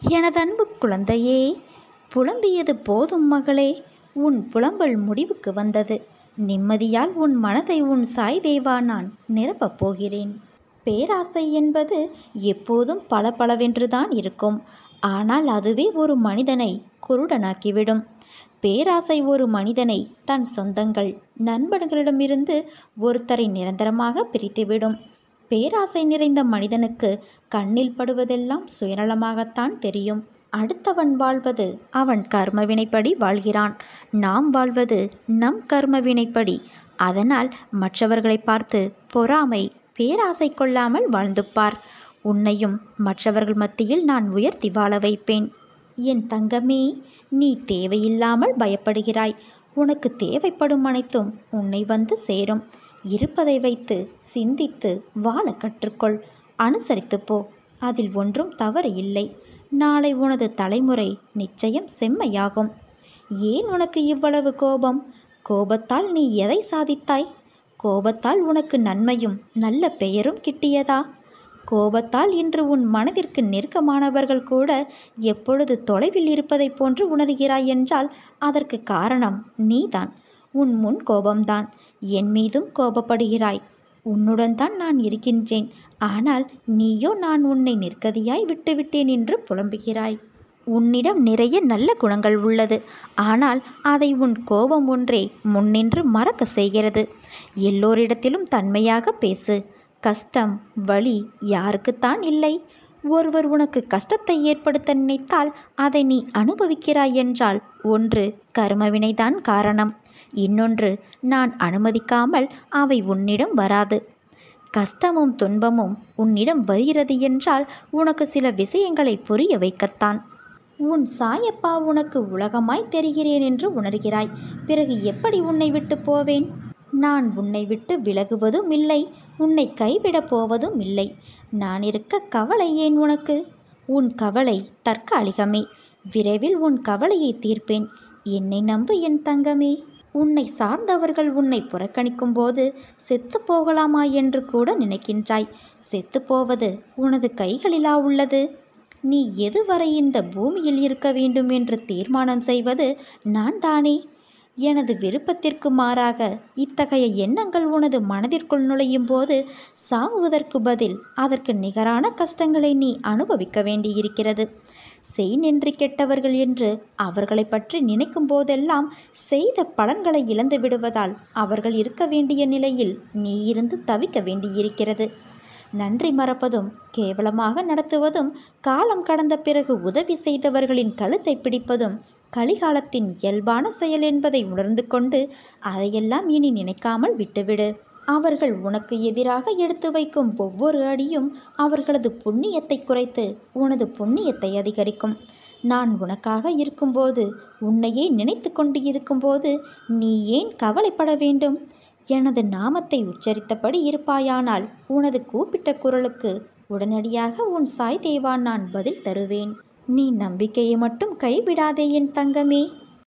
எனது அன்பு குழந்தையே புலம்பியது போதும் மகளே உன் புலம்பல் முடிவுக்கு வந்தது நிம்மதியால் உன் மனதை உன் சாய் தேவா நான் நிரப்பப் போகிறேன் பேராசை என்பது எப்போதும் பளபளவென்றுதான் இருக்கும் ஆனால் அதுவே ஒரு மனிதனை குருடனாக்கிவிடும் பேராசை ஒரு மனிதனை தன் சொந்தங்கள் நண்பர்களிடமிருந்து ஒருத்தரை நிரந்தரமாக பிரித்துவிடும் பேராசை நிறைந்த மனிதனுக்கு கண்ணில் படுவதெல்லாம் சுயநலமாகத்தான் தெரியும் அடுத்தவன் வாழ்வது அவன் கர்மவினைப்படி வாழ்கிறான் நாம் வாழ்வது நம் கர்மவினைப்படி அதனால் மற்றவர்களை பார்த்து பொறாமை பேராசை கொள்ளாமல் வாழ்ந்து பார் உன்னையும் மற்றவர்கள் மத்தியில் நான் உயர்த்தி வாழ வைப்பேன் என் தங்கமே நீ தேவையில்லாமல் பயப்படுகிறாய் உனக்கு தேவைப்படும் அனைத்தும் உன்னை வந்து சேரும் இருப்பதை வைத்து சிந்தித்து வாழ கற்றுக்கொள் அனுசரித்து போ அதில் ஒன்றும் தவறு இல்லை நாளை உனது தலைமுறை நிச்சயம் செம்மையாகும் ஏன் உனக்கு இவ்வளவு கோபம் கோபத்தால் நீ எதை சாதித்தாய் கோபத்தால் உனக்கு நன்மையும் நல்ல பெயரும் கிட்டியதா கோபத்தால் இன்று உன் மனதிற்கு நெருக்கமானவர்கள் கூட எப்பொழுது தொலைவில் இருப்பதைப் போன்று உணர்கிறாய் என்றால் அதற்கு காரணம் நீதான் உன் முன் கோபம்தான் என் மீதும் கோபப்படுகிறாய் உன்னுடன் தான் நான் இருக்கின்றேன் ஆனால் நீயோ நான் உன்னை நிற்கதியாய் விட்டுவிட்டேன் என்று புலம்புகிறாய் உன்னிடம் நிறைய நல்ல குணங்கள் உள்ளது ஆனால் அதை உன் கோபம் ஒன்றே முன்னின்று மறக்க செய்கிறது எல்லோரிடத்திலும் தன்மையாக பேசு கஷ்டம் வலி யாருக்குத்தான் இல்லை ஒருவர் உனக்கு கஷ்டத்தை ஏற்படுத்த நினைத்தால் அதை நீ அனுபவிக்கிறாய் என்றால் ஒன்று கர்மவினைதான் காரணம் இன்னொன்று நான் அனுமதிக்காமல் அவை உன்னிடம் வராது கஷ்டமும் துன்பமும் உன்னிடம் வருகிறது என்றால் உனக்கு சில விஷயங்களை புரிய வைக்கத்தான் உன் சாயப்பா உனக்கு உலகமாய் தெரிகிறேன் என்று உணர்கிறாய் பிறகு எப்படி உன்னை விட்டு போவேன் நான் உன்னை விட்டு விலகுவதும் இல்லை உன்னை கைவிடப் போவதும் இல்லை நான் இருக்க கவலை ஏன் உனக்கு உன் கவலை தற்காலிகமே விரைவில் உன் கவலையை தீர்ப்பேன் என்னை நம்பு என் தங்கமே உன்னை சார்ந்தவர்கள் உன்னை புறக்கணிக்கும் போது செத்து போகலாமா என்று கூட நினைக்கின்றாய் செத்து போவது உனது கைகளிலா உள்ளது நீ எதுவரை இந்த பூமியில் இருக்க வேண்டும் என்று தீர்மானம் செய்வது நான் தானே எனது விருப்பத்திற்கு மாறாக இத்தகைய எண்ணங்கள் உனது மனதிற்குள் நுழையும் போது சாகுவதற்கு பதில் அதற்கு நிகரான கஷ்டங்களை நீ அனுபவிக்க வேண்டியிருக்கிறது செய் நின்று கெட்டவர்கள் என்று அவர்களை பற்றி நினைக்கும் போதெல்லாம் செய்த பலன்களை இழந்து விடுவதால் அவர்கள் இருக்க வேண்டிய நிலையில் நீ இருந்து தவிக்க வேண்டியிருக்கிறது நன்றி மறப்பதும் கேவலமாக நடத்துவதும் காலம் கடந்த பிறகு உதவி செய்தவர்களின் கழுத்தை பிடிப்பதும் கலிகாலத்தின் இயல்பான செயல் என்பதை உணர்ந்து கொண்டு அதையெல்லாம் இனி நினைக்காமல் விட்டுவிடு அவர்கள் உனக்கு எதிராக எடுத்து வைக்கும் ஒவ்வொரு அடியும் அவர்களது புண்ணியத்தை குறைத்து உனது புண்ணியத்தை அதிகரிக்கும் நான் உனக்காக இருக்கும்போது உன்னையே நினைத்து கொண்டு இருக்கும்போது நீ ஏன் கவலைப்பட வேண்டும் எனது நாமத்தை உச்சரித்தபடி இருப்பாயானால் உனது கூப்பிட்ட குரலுக்கு உடனடியாக உன் சாய் தேவா நான் பதில் தருவேன் நீ நம்பிக்கையை மட்டும் கைவிடாதே என் தங்கமே